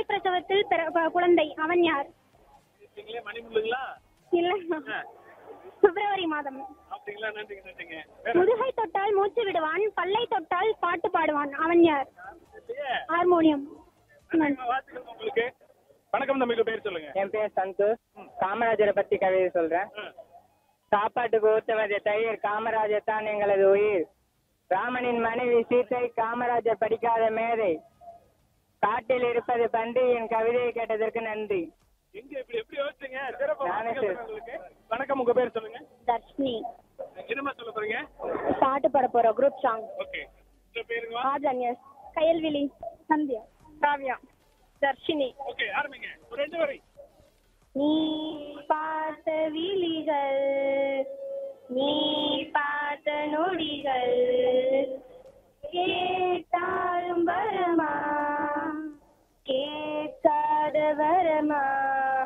பிரசவத்தில் பிற- ப- குழந்தை அவன் யார் நீங்களே மணிமுள்ளுங்களா இல்ல ஆ, பிப்ரவரி மாதம் அப்படிங்களா நன்றிங்க நன்றிங்க வேற முதுகை தொட்டால் மூச்சு விடுவான் பல்லை தொட்டால் பாட்டு பாடுவான் அவன் யார் இல்லையே. ஹார்மோனியம் நன்றிங்கம்மா, வாழ்த்துக்கள் உங்களுக்கு வணக்கம் தம்பிக்கு பேர் சொல்லுங்க என் பேர் சந்தோஷ் காமராஜரை பத்தி கவிதை சொல்றேன் ஆ, சாப்பாட்டுக்கு ஊத்துவது தயிர் காமராஜர் தான் எங்களது உயிர் ராமனின் மனைவி சீத்தை காமராஜர் படிக்காத மேதை காட்டில் இருப்பது பன்றி என் கவிதையை கேட்டதற்கு நன்றி எங்க இப்படி எப்படி யோசிச்சீங்க சிறப்பு நானே வாழ்த்துக்கள் சரி. உங்களுக்கு வணக்கம் உங்க பேர் சொல்லுங்க தர்ஷினி என்னமா சொல்ல போறீங்க பாட்டு பாட போறோம் குரூப் சாங் ஓகே உங்க பேருங்களா ஆஜன்யஸ் கயல்விழி சந்தியா காவ்யா தர்ஷினி ஓகே ஆரம்பிங்க ஒரு ரெண்டு வரி நீ பார்த்த விழிகள் நீ பார்த்த நொடிகள் கேட்டாலும் வரமா கேட்காத வரமா